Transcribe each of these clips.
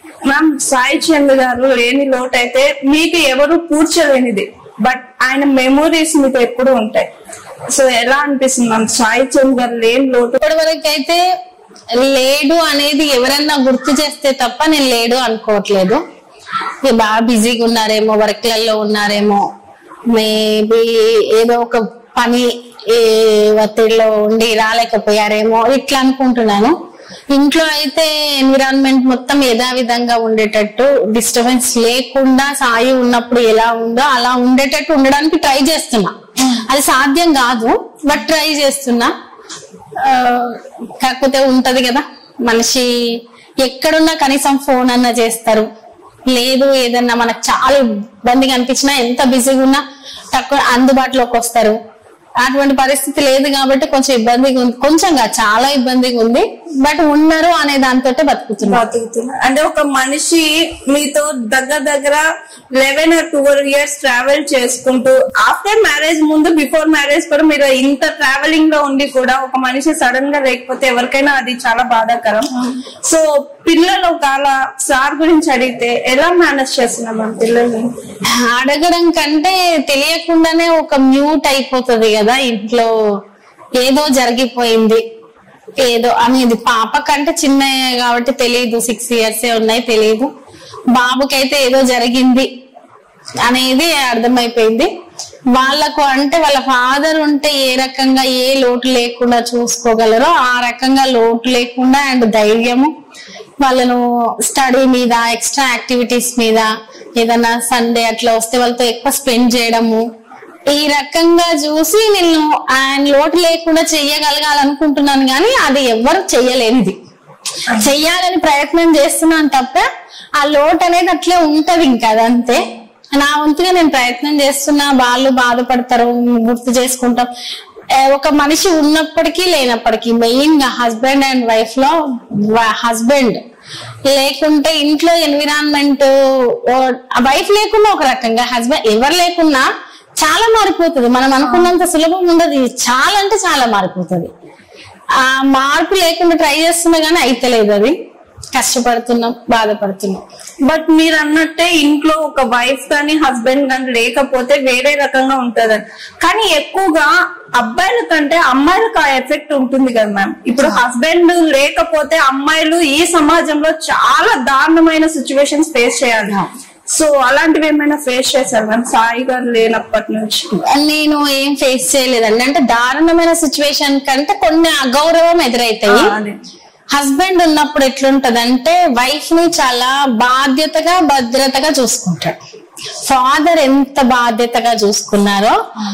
Ma'am Sai Chand గారు లేని లోటు అయితే మీకు ఎవరు పూడ్చలేనిది బట్ ఆయన మెమోరీస్ మీకు ఎప్పుడు ఉంటాయి సో ఎలా అనిపిస్తుంది మ్యామ్ సాయి చంద్ గారు లేని లోటు ఇప్పటి వరకు అయితే లేడు అనేది ఎవరన్నా గుర్తు చేస్తే తప్ప నేను లేడు అనుకోవట్లేదు ఇక బాగా బిజీగా ఉన్నారేమో వర్క్లలో ఉన్నారేమో మేబీ ఏదో ఒక పని ఏ ఒత్తిడిలో ఉండి రాలేకపోయారేమో ఇట్లా అనుకుంటున్నాను ఇంట్లో అయితే ఎన్విరాన్మెంట్ మొత్తం యథావిధంగా ఉండేటట్టు డిస్టర్బెన్స్ లేకుండా సాయి ఉన్నప్పుడు ఎలా ఉందో అలా ఉండేటట్టు ఉండడానికి ట్రై చేస్తున్నా అది సాధ్యం కాదు బట్ ట్రై చేస్తున్నా ఆ, కాకపోతే ఉంటది కదా మనిషి ఎక్కడున్నా కనీసం ఫోన్ అన్నా చేస్తారు లేదు ఏదన్నా మనకు చాలా ఇబ్బందిగా అనిపించినా ఎంత బిజీగా ఉన్నా తక్కువ అందుబాటులోకి వస్తారు అటువంటి పరిస్థితి లేదు కాబట్టి కొంచెం ఇబ్బందిగా ఉంది కొంచెం కాదు చాలా ఇబ్బందిగా ఉంది బట్ ఉన్నారు అనే దాంతో బతుకుతున్నారు బతుకుతున్నారు అంటే ఒక మనిషి మీతో దగ్గర దగ్గర లెవెన్ ట్వెల్వ్ ఇయర్స్ ట్రావెల్ చేసుకుంటూ ఆఫ్టర్ మ్యారేజ్ ముందు బిఫోర్ మ్యారేజ్ కూడా మీరు ఇంత ట్రావెలింగ్ లో ఉండి కూడా ఒక మనిషి సడన్ గా లేకపోతే ఎవరికైనా అది చాలా బాధాకరం సో పిల్లలు ఒకవేళ సార్ గురించి అడిగితే ఎలా మేనేజ్ చేస్తున్నాం మన పిల్లల్ని అడగడం కంటే తెలియకుండానే ఒక మ్యూట్ అయిపోతుంది కదా ఇంట్లో ఏదో జరిగిపోయింది ఏదో అనేది పాప కంటే చిన్న కాబట్టి తెలియదు సిక్స్ ఇయర్స్ ఉన్నాయి తెలియదు బాబుకైతే ఏదో జరిగింది అనేది అర్థమైపోయింది వాళ్ళకు అంటే వాళ్ళ ఫాదర్ ఉంటే ఏ రకంగా ఏ లోటు లేకుండా చూసుకోగలరో ఆ రకంగా లోటు లేకుండా అండ్ ధైర్యము వాళ్ళను స్టడీ మీద ఎక్స్ట్రా యాక్టివిటీస్ మీద ఏదైనా సండే అట్లా వస్తే వాళ్ళతో ఎక్కువ స్పెండ్ చేయడము ఈ రకంగా చూసి నేను ఆయన లోటు లేకుండా చెయ్యగలగాలనుకుంటున్నాను కానీ అది ఎవ్వరు చెయ్యలేనిది చెయ్యాలని ప్రయత్నం చేస్తున్నాను తప్ప ఆ లోటు అనేది అట్లే ఉంటది ఇంకా అదంతే నా వంతుగా నేను ప్రయత్నం చేస్తున్నా వాళ్ళు బాధపడతారు గుర్తు చేసుకుంటాం ఏ, ఒక మనిషి ఉన్నప్పటికీ లేనప్పటికీ మెయిన్ గా హస్బెండ్ అండ్ వైఫ్ లో హస్బెండ్ లేకుంటే ఇంట్లో ఎన్విరాన్మెంట్ వైఫ్ లేకున్నా ఒక రకంగా హస్బెండ్ ఎవరు లేకున్నా చాలా మారిపోతుంది మనం అనుకున్నంత సులభం ఉండదు ఇది చాలా అంటే చాలా మారిపోతుంది ఆ మార్పు లేకుండా ట్రై చేస్తున్నా గానీ అయితలేదు అది కష్టపడుతున్నాం బాధపడుతున్నాం బట్ మీరు అన్నట్టే ఇంట్లో ఒక వైఫ్ కానీ హస్బెండ్ కానీ లేకపోతే వేరే రకంగా ఉంటది కానీ ఎక్కువగా అబ్బాయిల కంటే అమ్మాయిలకు ఆ ఎఫెక్ట్ ఉంటుంది కదా మ్యామ్ ఇప్పుడు హస్బెండ్ లేకపోతే అమ్మాయిలు ఈ సమాజంలో చాలా దారుణమైన సిచ్యువేషన్స్ ఫేస్ చేయాలి సో అలాంటివి ఏమైనా ఫేస్ చేశారు మ్యామ్ సాయి గారు లేనప్పటి నుంచి నేను ఏం ఫేస్ చేయలేదండి అంటే దారుణమైన సిచ్యువేషన్ కంటే కొన్ని అగౌరవం ఎదురైతాయి ఆ, అదే. హస్బెండ్ ఉన్నప్పుడు ఎట్లుంటదంటే వైఫ్ ని చాలా బాధ్యతగా భద్రతగా చూసుకుంటాడు ఫాదర్ ఎంత బాధ్యతగా చూసుకున్నారో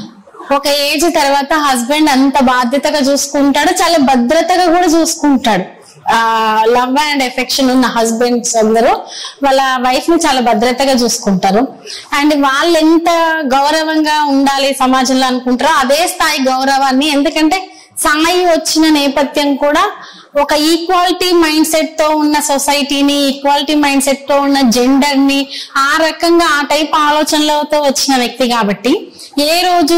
ఒక ఏజ్ తర్వాత హస్బెండ్ అంత బాధ్యతగా చూసుకుంటాడు చాలా భద్రతగా కూడా చూసుకుంటాడు ఆ లవ్ అండ్ ఎఫెక్షన్ ఉన్న హస్బెండ్స్ అందరూ వాళ్ళ వైఫ్ ని చాలా భద్రతగా చూసుకుంటారు అండ్ వాళ్ళు ఎంత గౌరవంగా ఉండాలి సమాజంలో అనుకుంటారో అదే స్థాయి గౌరవాన్ని ఎందుకంటే సాయి వచ్చిన నేపథ్యం కూడా ఒక ఈక్వాలిటీ మైండ్ సెట్ తో ఉన్న సొసైటీని ఈక్వాలిటీ మైండ్ సెట్ తో ఉన్న జెండర్ ని ఆ రకంగా ఆ టైప్ ఆలోచనలతో వచ్చిన వ్యక్తి కాబట్టి ఏ రోజు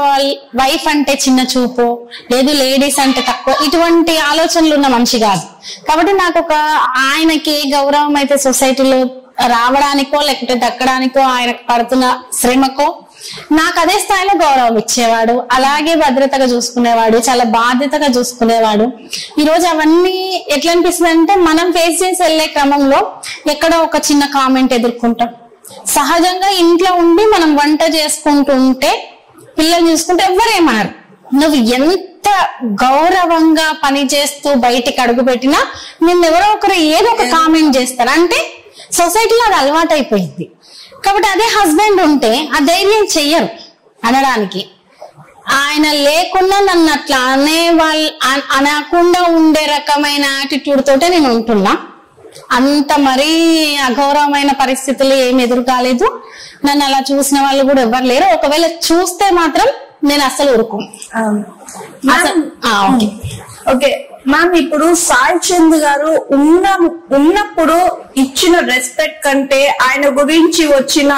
వైఫ్ అంటే చిన్న చూపు లేదు లేడీస్ అంటే తక్కువ ఇటువంటి ఆలోచనలు ఉన్న మనిషి కాదు కాబట్టి నాకు ఒక ఆయనకి ఏ గౌరవం అయితే సొసైటీలో రావడానికో లేకపోతే దక్కడానికో ఆయనకు పడుతున్న శ్రమకో నాకు అదే స్థాయిలో గౌరవం ఇచ్చేవాడు అలాగే భద్రతగా చూసుకునేవాడు చాలా బాధ్యతగా చూసుకునేవాడు ఈ రోజు అవన్నీ ఎట్లా అనిపిస్తుంది అంటే మనం ఫేస్ చేసి వెళ్లే క్రమంలో ఎక్కడో ఒక చిన్న కామెంట్ ఎదుర్కొంటాం సహజంగా ఇంట్లో ఉండి మనం వంట చేసుకుంటూ ఉంటే పిల్లలు చూసుకుంటే ఎవ్వరేమనరు నువ్వు ఎంత గౌరవంగా పని చేస్తూ బయటికి అడుగు పెట్టినా నిన్నెవరో ఒకరు ఏదో ఒక కామెంట్ చేస్తారు అంటే సొసైటీలో అది అలవాటైపోయింది కాబట్టి అదే హస్బెండ్ ఉంటే ఆ ధైర్యం చెయ్యరు అనడానికి ఆయన లేకుండా నన్ను అట్లా అనే వాళ్ళ అన- అనకుండా ఉండే రకమైన యాటిట్యూడ్ తోటే నేను ఉంటున్నా అంత మరీ అగౌరవమైన పరిస్థితులు ఏమి ఎదురు కాలేదు నన్ను అలా చూసిన వాళ్ళు కూడా ఎవరు లేరు ఒకవేళ చూస్తే మాత్రం నేను అసలు ఊరుకో అసలు ఆ, ఓకే ఓకే మ్యామ్ ఇప్పుడు సాయి చంద్ గారు ఉన్న ఉన్నప్పుడు ఇచ్చిన రెస్పెక్ట్ కంటే ఆయన గురించి వచ్చిన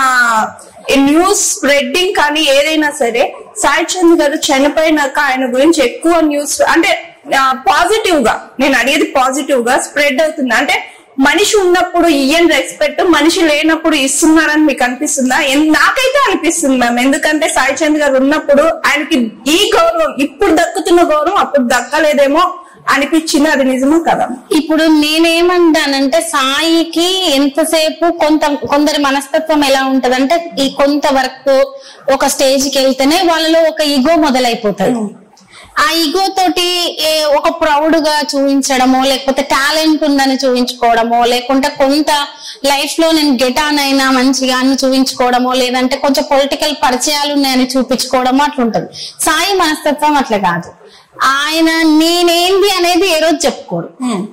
న్యూస్ స్ప్రెడ్డింగ్ కానీ ఏదైనా సరే సాయి చంద్ గారు చనిపోయినాక ఆయన గురించి ఎక్కువ న్యూస్ అంటే పాజిటివ్ గా నేను అడిగేది పాజిటివ్ గా స్ప్రెడ్ అవుతుంది అంటే మనిషి ఉన్నప్పుడు ఇయ్యని రెస్పెక్ట్ మనిషి లేనప్పుడు ఇస్తున్నారని మీకు అనిపిస్తుందా ఎన్- నాకైతే అనిపిస్తుంది మ్యామ్ ఎందుకంటే సాయి చంద్ గారు ఉన్నప్పుడు ఆయనకి ఈ గౌరవం ఇప్పుడు దక్కుతున్న గౌరవం అప్పుడు దక్కలేదేమో అనిపించింది అది నిజమో కదా ఇప్పుడు నేనేమంటానంటే సాయికి ఎంతసేపు కొంత కొందరి మనస్తత్వం ఎలా ఉంటదంటే ఈ కొంత వరకు ఒక స్టేజ్ కి వెళ్తేనే వాళ్ళలో ఒక ఈగో మొదలైపోతుంది ఆ ఈగో తోటి ఏ ఒక ప్రౌడ్ గా చూపించడమో లేకపోతే టాలెంట్ ఉందని చూపించుకోవడమో లేకుంటే కొంత లైఫ్ లో నేను గెట్ ఆన్ అయినా మంచిగా అని చూపించుకోవడమో లేదంటే కొంచెం పొలిటికల్ పరిచయాలు ఉన్నాయని చూపించుకోవడమో అట్లుంటది సాయి మనస్తత్వం అట్లా కాదు ఆయన నేనేంది అనేది ఏ రోజు చెప్పుకోడు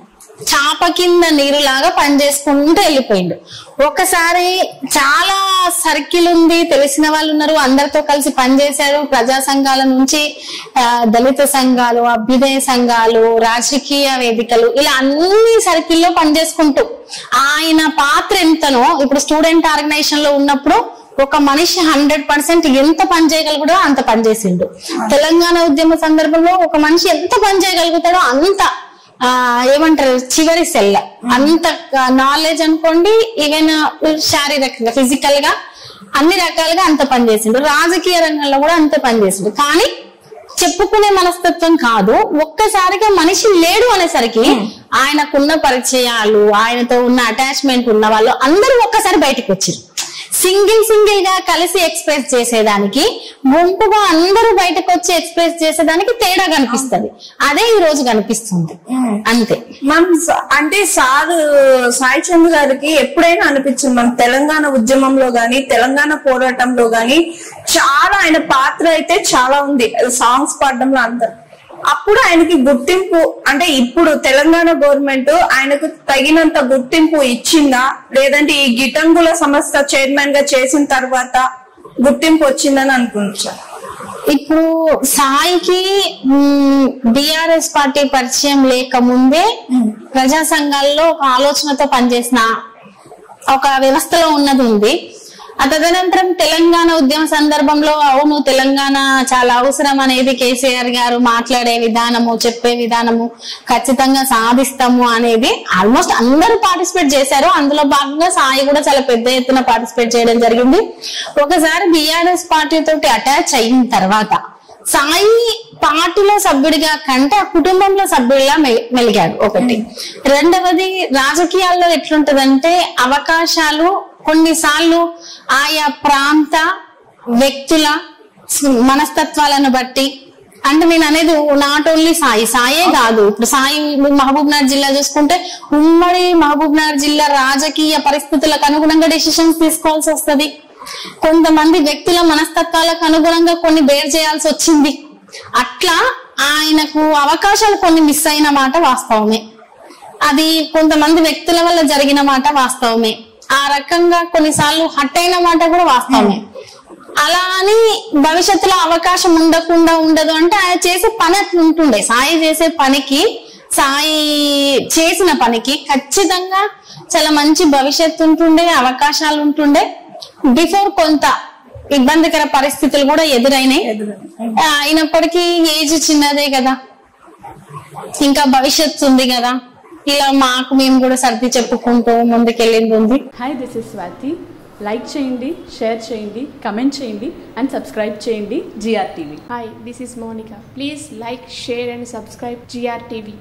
చాప కింద నీరులాగా పనిచేసుకుంటూ వెళ్ళిపోయిండు ఒకసారి చాలా సర్కిల్ ఉంది తెలిసిన వాళ్ళు ఉన్నారు అందరితో కలిసి పనిచేశారు ప్రజా సంఘాల నుంచి ఆ, దళిత సంఘాలు అభ్యుదయ సంఘాలు రాజకీయ వేదికలు ఇలా అన్ని సర్కిల్లో పనిచేసుకుంటూ ఆయన పాత్ర ఎంతనో ఇప్పుడు స్టూడెంట్ ఆర్గనైజేషన్ లో ఉన్నప్పుడు ఒక మనిషి హండ్రెడ్ పర్సెంట్ ఎంత పని చేయగలుగుతాడో అంత పని చేసిండు తెలంగాణ ఉద్యమ సందర్భంలో ఒక మనిషి ఎంత పని చేయగలుగుతాడో అంత ఆ ఏమంటారు చివరి సెల్ అంత నాలెడ్జ్ అనుకోండి ఈవెన్ శారీరకంగా ఫిజికల్ గా అన్ని రకాలుగా అంత పని చేసిండు రాజకీయ రంగంలో కూడా అంత పని చేసిండు కానీ చెప్పుకునే మనస్తత్వం కాదు ఒక్కసారిగా మనిషి లేడు అనేసరికి ఆయనకున్న పరిచయాలు ఆయనతో ఉన్న అటాచ్మెంట్ ఉన్న వాళ్ళు అందరూ ఒక్కసారి బయటకు వచ్చారు సింగిల్ సింగిల్ గా కలిసి ఎక్స్ప్రెస్ చేసేదానికి గుంపుగా అందరూ బయటకు వచ్చి ఎక్స్ప్రెస్ చేసేదానికి తేడా కనిపిస్తది అదే ఈ రోజు కనిపిస్తుంది అంతే మ్యామ్ స- అంటే సార్ సాయి చంద్ గారికి ఎప్పుడైనా అనిపించింది మన తెలంగాణ ఉద్యమంలో గాని తెలంగాణ పోరాటంలో గాని చాలా ఆయన పాత్ర అయితే చాలా ఉంది సాంగ్స్ పాడడంలో అందరు అప్పుడు ఆయనకి గుర్తింపు అంటే ఇప్పుడు తెలంగాణ గవర్నమెంట్ ఆయనకు తగినంత గుర్తింపు ఇచ్చిందా లేదంటే ఈ గిటంగుల సంస్థ చైర్మన్ గా చేసిన తర్వాత గుర్తింపు వచ్చిందని అనుకుంటా ఇప్పుడు సాయికి బిఆర్ఎస్ పార్టీ పరిచయం లేకముందే ప్రజా సంఘాల్లో ఒక ఆలోచనతో పనిచేసిన ఒక వ్యవస్థలో ఉన్నది ఉంది ఆ తదనంతరం తెలంగాణ ఉద్యమ సందర్భంలో అవును తెలంగాణ చాలా అవసరం అనేది కేసీఆర్ గారు మాట్లాడే విధానము చెప్పే విధానము ఖచ్చితంగా సాధిస్తాము అనేది ఆల్మోస్ట్ అందరూ పార్టిసిపేట్ చేశారు అందులో భాగంగా సాయి కూడా చాలా పెద్ద ఎత్తున పార్టిసిపేట్ చేయడం జరిగింది ఒకసారి బిఆర్ఎస్ పార్టీ తోటి అటాచ్ అయిన తర్వాత సాయి పార్టీలో సభ్యుడిగా కంటే ఆ కుటుంబంలో సభ్యుడిగా మె- మెలిగాడు ఒకటి రెండవది రాజకీయాల్లో ఎట్లుంటదంటే అవకాశాలు కొన్నిసార్లు ఆయా ప్రాంత వ్యక్తుల స్- మనస్తత్వాలను బట్టి అంటే నేను అనేది నాట్ ఓన్లీ సాయి సాయే కాదు ఇప్పుడు సాయి మహబూబ్ నగర్ జిల్లా చూసుకుంటే ఉమ్మడి మహబూబ్ నగర్ జిల్లా రాజకీయ పరిస్థితులకు అనుగుణంగా డెసిషన్స్ తీసుకోవాల్సి వస్తది కొంతమంది వ్యక్తుల మనస్తత్వాలకు అనుగుణంగా కొన్ని బేర్ చేయాల్సి వచ్చింది అట్లా ఆయనకు అవకాశాలు కొన్ని మిస్ అయిన మాట వాస్తవమే అది కొంతమంది వ్యక్తుల వల్ల జరిగిన మాట వాస్తవమే ఆ రకంగా కొన్నిసార్లు హట్ అయిన మాట కూడా వాస్తవమే అలా అని భవిష్యత్తులో అవకాశం ఉండకుండా ఉండదు అంటే ఆయన చేసే పని అట్లా ఉంటుండే సాయి చేసే పనికి సాయి చేసిన పనికి ఖచ్చితంగా చాలా మంచి భవిష్యత్తు ఉంటుండే అవకాశాలు ఉంటుండే బిఫోర్ కొంత ఇబ్బందికర పరిస్థితులు కూడా ఎదురైనాయి ఆ, అయినప్పటికీ ఏజ్ చిన్నదే కదా ఇంకా భవిష్యత్తు ఉంది కదా ఇలా మాకు మేము కూడా సర్ది చెప్పుకుంటూ ముందుకెళ్ళింది ఉంది hi this is Swathi like చేయండి షేర్ చేయండి కమెంట్ చేయండి అండ్ సబ్స్క్రైబ్ చేయండి GR TV Hi, this is Monica. Please like, share, and subscribe GRTV.